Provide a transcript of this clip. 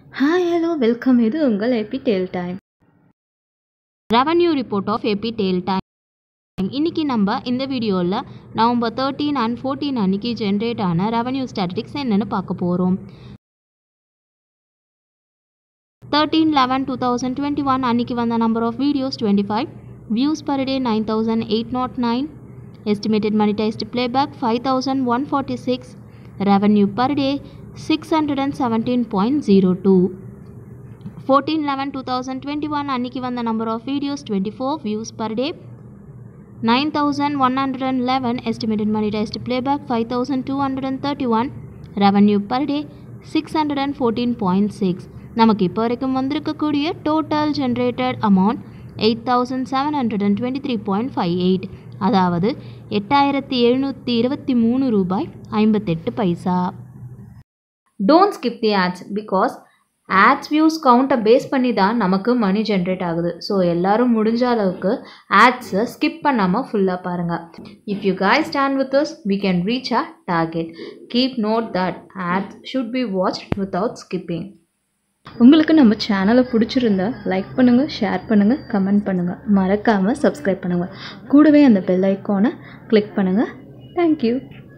hi hello welcome இது உங்கள் AB tale time revenue report of AB tale time இன்னைக்கு நம்ம இந்த வீடியோவில் நவம்பர் தேர்ட்டீன் அண்ட் ஃபோர்டீன் அன்னைக்கு ஜென்ரேட் ஆன ரெவன்யூ ஸ்டாட்டிஸ்டிக்ஸ் என்னென்னு பார்க்க போகிறோம் thirteen eleven two thousand twenty one அன்னைக்கு வந்த number of videos twenty five views per day nine thousand eight nought nine estimated monetized playback five thousand one forty six revenue per day six hundred and seventeen point zero two fourteen eleven two thousand twenty one அன்றைக்கி வந்த number of videos twenty four views per day nine thousand one hundred and eleven estimated monetized playback five thousand two hundred and thirty one revenue per day six hundred and fourteen point six நமக்கு இப்போ வரைக்கும் வந்திருக்கக்கூடிய total generated amount eight thousand seven hundred and twenty three point five eight அதாவது எட்டாயிரத்தி எழுநூற்றி இருபத்தி மூணு ரூபாய் ஐம்பத்தெட்டு paisa don't skip the ads because ads views கவுண்ட்டை பேஸ் பண்ணி தான் நமக்கு மணி ஜென்ரேட் ஆகுது ஸோ எல்லாரும் முடிஞ்ச அளவுக்கு ஆட்ஸை ஸ்கிப் பண்ணாமல் ஃபுல்லாக பாருங்கள் if you guys stand with us we can reach a target keep note that ads should be watch without skipping உங்களுக்கு நம்ம சேனலை பிடிச்சிருந்தா லைக் பண்ணுங்கள் ஷேர் பண்ணுங்கள் கமெண்ட் பண்ணுங்கள் மறக்காமல் சப்ஸ்கிரைப் பண்ணுங்கள் கூடவே அந்த பெல் ஐக்கானை கிளிக் பண்ணுங்கள் தேங்க்யூ